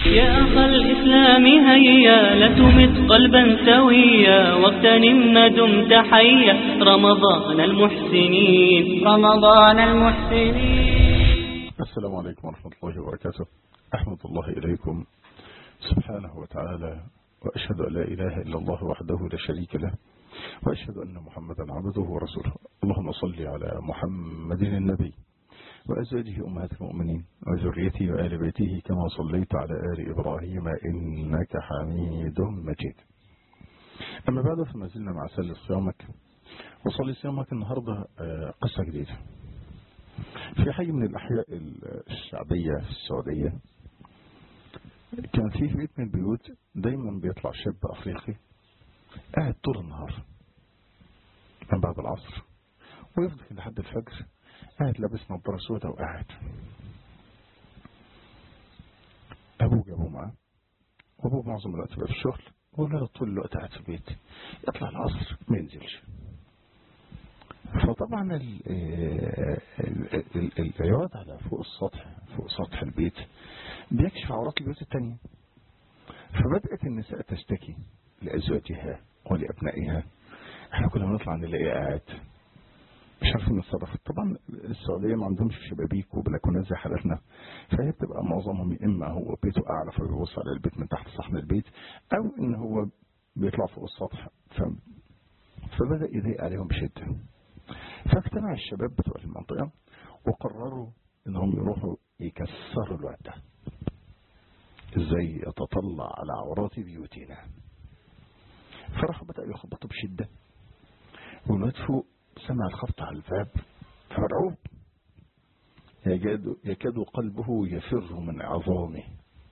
يا أخ الإسلام هيا لا تمت قلبا سويا واغتنم ما دمت حيا رمضان المحسنين رمضان المحسنين السلام عليكم ورحمة الله وبركاته أحمد الله إليكم سبحانه وتعالى وأشهد أن لا إله إلا الله وحده لا شريك له وأشهد أن محمدا عبده ورسوله اللهم صل على محمد النبي وأزواجه أمهات المؤمنين وذريته وآل بيته كما صليت على آل إبراهيم إنك حميد مجيد أما بعد فما زلنا مع سل صيامك وصلي صيامك النهاردة آه، قصة جديدة في حي من الأحياء الشعبية في السعودية كان في بيت من البيوت دايما بيطلع شاب أفريقي قاعد طول النهار من بعد العصر ويفضل لحد الفجر قاعد لابس نظارة سوداء وقاعد أبوه جابه معاه وأبوه معظم الوقت بقى في الشغل ولا طول الوقت قاعد في البيت يطلع العصر ما ينزلش فطبعا ال- ال- ال- العياد على فوق السطح فوق سطح البيت بيكشف عورات البيوت التانية فبدأت النساء تشتكي لأزواجها ولأبنائها احنا كنا بنطلع نلاقي قاعد مش عارفين نتصرف طبعا السعودية ما عندهمش شبابيك وبلكونات زي حالتنا فهي بتبقى معظمهم يا اما هو بيته اعلى فبيبص على البيت من تحت صحن البيت او ان هو بيطلع فوق السطح ف... فبدأ يضيق عليهم بشدة فاجتمع الشباب بتوع المنطقة وقرروا انهم يروحوا يكسروا الواد ده ازاي يتطلع على عورات بيوتنا فراحوا بدأوا يخبطوا بشدة والواد فوق سمع الخبط على الباب فمرعوب يكاد يكاد قلبه يفر من عظامه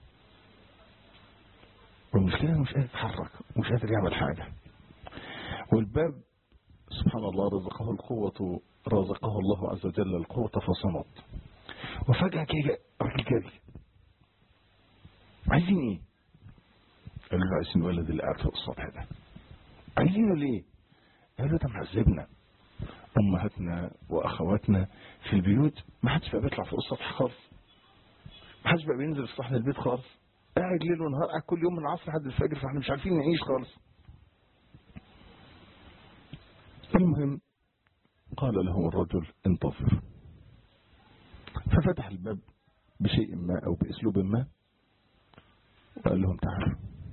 والمشكلة إنه مش قادر يتحرك ومش قادر يعمل حاجة والباب سبحان الله رزقه القوة رزقه الله عز وجل القوة فصمت وفجأة كده راجل جري عايزين ايه؟ قالوا له عايزين الولد اللي قاعد فوق السطح ده عايزينه ليه؟ قالوا ده معذبنا امهاتنا واخواتنا في البيوت ما حدش بقى بيطلع فوق السطح خالص ما حدش بقى بينزل في صحن البيت خالص قاعد ليل ونهار قاعد كل يوم من العصر لحد الفجر فاحنا مش عارفين نعيش خالص المهم قال لهم الرجل انتظر ففتح الباب بشيء ما او باسلوب ما وقال لهم تعالوا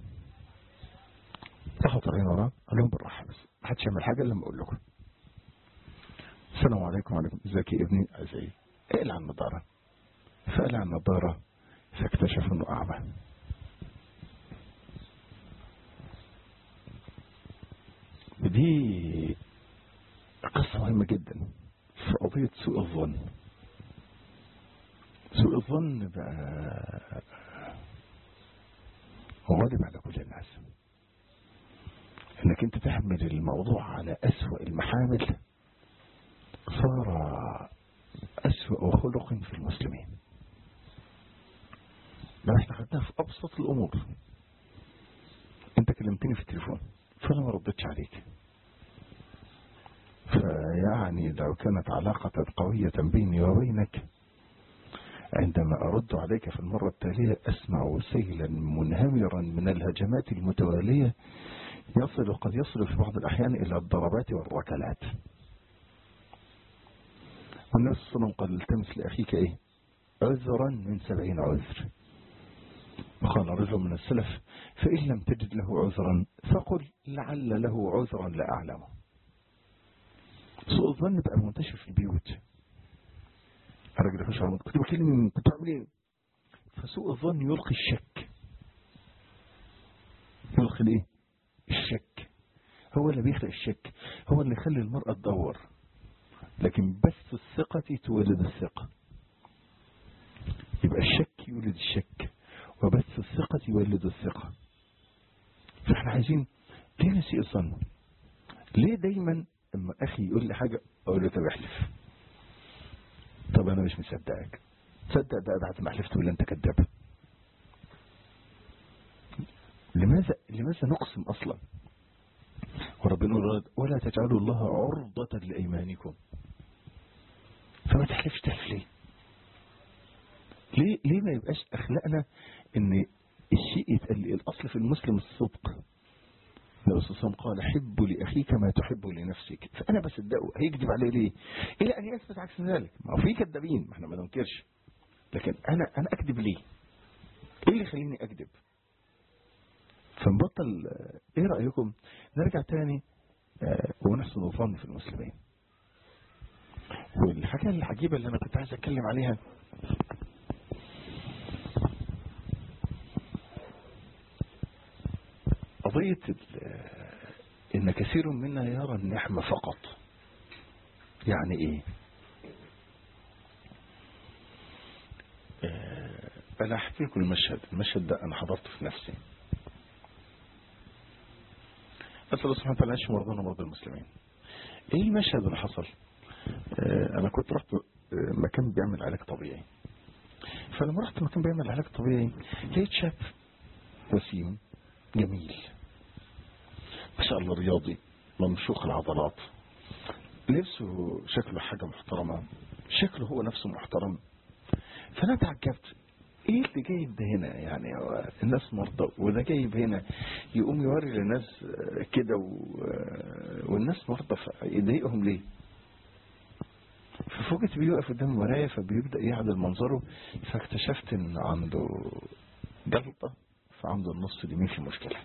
راحوا طالعين وراه قال لهم بالراحه بس ما حدش يعمل حاجه الا لما اقول لكم السلام عليكم وعليكم ازيك يا ابني ازاي اقلع النضاره فقلع النضاره فاكتشف انه اعمى ودي قصة مهمة جدا في قضية سوء الظن سوء الظن بقى غالب على كل الناس انك انت تحمل الموضوع على اسوأ المحامل صار اسوأ خلق في المسلمين لو احنا خدناها في ابسط الامور انت كلمتني في التليفون فانا ما ردتش عليك فيعني لو كانت علاقة قوية بيني وبينك عندما أرد عليك في المرة التالية أسمع سيلا منهمرا من الهجمات المتوالية يصل قد يصل في بعض الأحيان إلى الضربات والركلات والنبي صلى الله عليه وسلم قال التمس لأخيك إيه عذرا من سبعين عذر وقال رجل من السلف فإن لم تجد له عذرا فقل لعل له عذرا لا أعلمه سوء الظن بقى منتشر في البيوت الراجل يخش على كنت بكلم كنت بعمل ايه فسوء الظن يلقي الشك يلقي الايه الشك هو اللي بيخلق الشك هو اللي يخلي المرأة تدور لكن بس الثقة تولد الثقة يبقى الشك يولد الشك وبس الثقة يولد الثقة فاحنا عايزين ليه نسيء الظن ليه دايما اما اخي يقول لي حاجة اقول له طب احلف طب انا مش مصدقك تصدق بقى بعد ما حلفت ولا انت كذاب لماذا لماذا نقسم اصلا وربنا يقول ولا تجعلوا الله عرضة لأيمانكم فما تحلفش تحلف ليه ليه ليه ما يبقاش اخلاقنا ان الشيء يتقال لي الأصل في المسلم الصدق النبي صلى الله عليه وسلم قال حب لأخيك ما تحب لنفسك فأنا بصدقه هيكذب عليه ليه إلى أن يثبت عكس ذلك ما هو في كذابين ما احنا ما ننكرش لكن أنا أنا أكذب ليه إيه اللي يخليني أكذب فنبطل آه، إيه رأيكم نرجع تاني آه، ونحسن الظن في المسلمين والحاجة العجيبة اللي أنا كنت عايز أتكلم عليها قضية ال- إن كثير منا يرى النعمة فقط يعني إيه آه، أنا أحكي لكم المشهد المشهد ده أنا حضرته في نفسي أسأل الله سبحانه وتعالى يشفي مرضانا ومرضى المسلمين إيه المشهد اللي حصل آه، أنا كنت رحت آه، مكان بيعمل علاج طبيعي فلما رحت مكان بيعمل علاج طبيعي لقيت شاب وسيم جميل ما شاء الله رياضي ممشوق العضلات لبسه شكله حاجة محترمة شكله هو نفسه محترم فأنا تعجبت ايه اللي جايب ده هنا يعني هو الناس مرضى وده جايب هنا يقوم يوري للناس آه، كده و- آه، والناس مرضى فيضايقهم ليه ففوجئت بيه واقف قدام المراية فبيبدأ يعدل منظره فاكتشفت ان عنده جلطة فعنده النص اليمين في مشكلة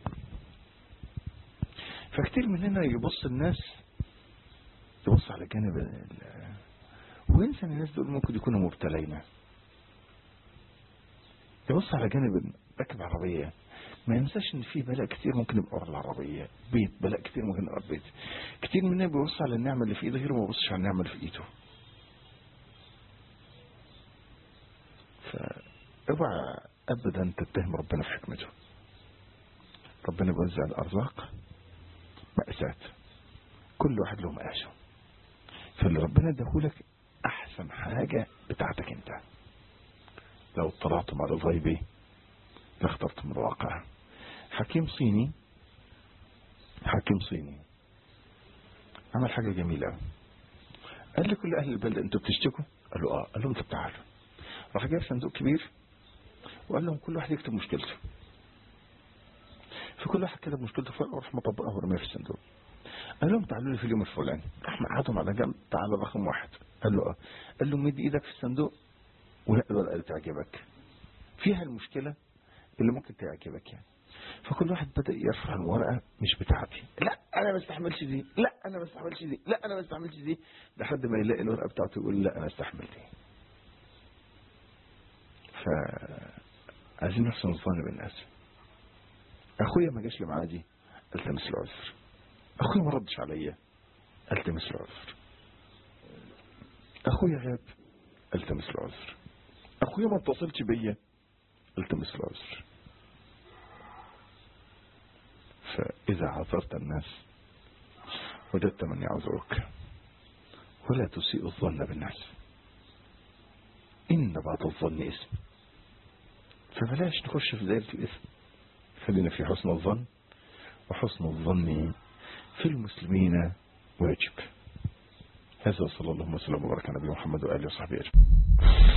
فكتير مننا يبص الناس يبص على جانب ال- وينسى ان الناس دول ممكن يكونوا مبتلين يبص على جانب راكب عربية ما ينساش ان في بلاء كتير ممكن يبقى ورا العربية بيت بلاء كتير ممكن يبقى بيت كتير مننا بيبص على النعمة اللي في ايده غير ما يبصش على النعمة اللي في ايده فاوعى ابدا تتهم ربنا في حكمته ربنا بيوزع الارزاق مأساة كل واحد له مقاسه فاللي ربنا اداهولك احسن حاجة بتاعتك انت لو اطلعتم على الغيب لاخترتم الواقع حكيم صيني حكيم صيني عمل حاجة جميلة أوي. قال لكل أهل البلد أنتوا بتشتكوا قالوا آه قال لهم طب تعالوا راح جاب صندوق كبير وقال لهم كل واحد يكتب مشكلته فكل واحد كتب مشكلته فوق وراح مطبقها ورميها في الصندوق قال لهم تعالوا لي في اليوم الفلاني راح مقعدهم على جنب تعالى رقم واحد قال له اه قال له مد ايدك في الصندوق ونقل الورقه اللي تعجبك فيها المشكله اللي ممكن تعجبك يعني فكل واحد بدا يرفع الورقه مش بتاعتي لا انا ما استحملش دي لا انا ما استحملش دي لا انا ما استحملش دي لحد ما يلاقي الورقه بتاعته يقول لا انا استحمل دي ف عايزين نحسن الظن بالناس اخويا ما جاش لمعادي التمس العذر اخويا ما ردش عليا التمس العذر اخويا غاب التمس العذر اخويا ما اتصلش بيا التمس العذر فاذا عذرت الناس وجدت من يعذرك ولا تسيء الظن بالناس ان بعض الظن اسم فبلاش نخش في دائرة الاسم خلينا في حسن الظن وحسن الظن في المسلمين واجب هذا صلى الله وسلم وبارك على نبينا محمد وآله وصحبه أجمعين